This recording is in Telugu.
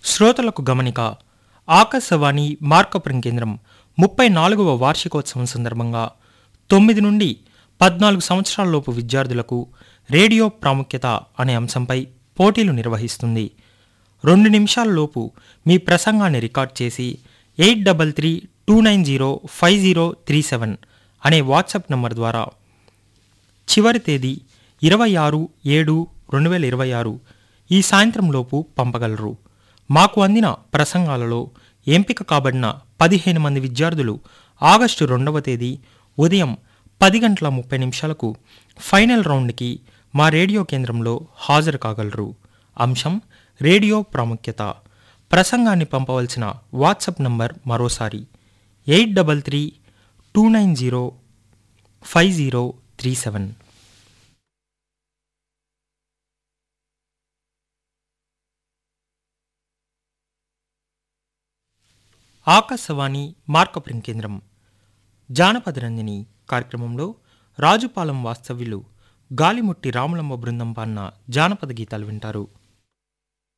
శ్రోతలకు గమనిక ఆకాశవాణి మార్కపురం కేంద్రం ముప్పై నాలుగవ వార్షికోత్సవం సందర్భంగా తొమ్మిది నుండి పద్నాలుగు సంవత్సరాలలోపు విద్యార్థులకు రేడియో ప్రాముఖ్యత అనే అంశంపై పోటీలు నిర్వహిస్తుంది రెండు నిమిషాలలోపు మీ ప్రసంగాన్ని రికార్డ్ చేసి eight double three two nine zero five zero three seven అనే వాట్సాప్ నంబర్ ద్వారా చివరి తేదీ ఇరవై ఆరు ఏడు రెండు వేల ఇరవై ఆరు ఈ సాయంత్రంలోపు పంపగలరు మాకు అందిన ప్రసంగాలలో ఎంపిక కాబడిన పదిహేను మంది విద్యార్థులు ఆగస్టు రెండవ తేదీ ఉదయం పది గంటల ముప్పై నిమిషాలకు ఫైనల్ రౌండ్కి మా రేడియో కేంద్రంలో హాజరు కాగలరు అంశం రేడియో ప్రాముఖ్యత ప్రసంగాన్ని పంపవలసిన వాట్సాప్ నంబర్ మరోసారి eight double three two nine zero five zero three seven Akashvani Markapuram కేంద్రం జానపద రంజని కార్యక్రమంలో రాజుపాలెం వాస్తవ్యులు గాలిముట్టి రాములమ్మ బృందం పాడిన జానపద గీతాలు వింటారు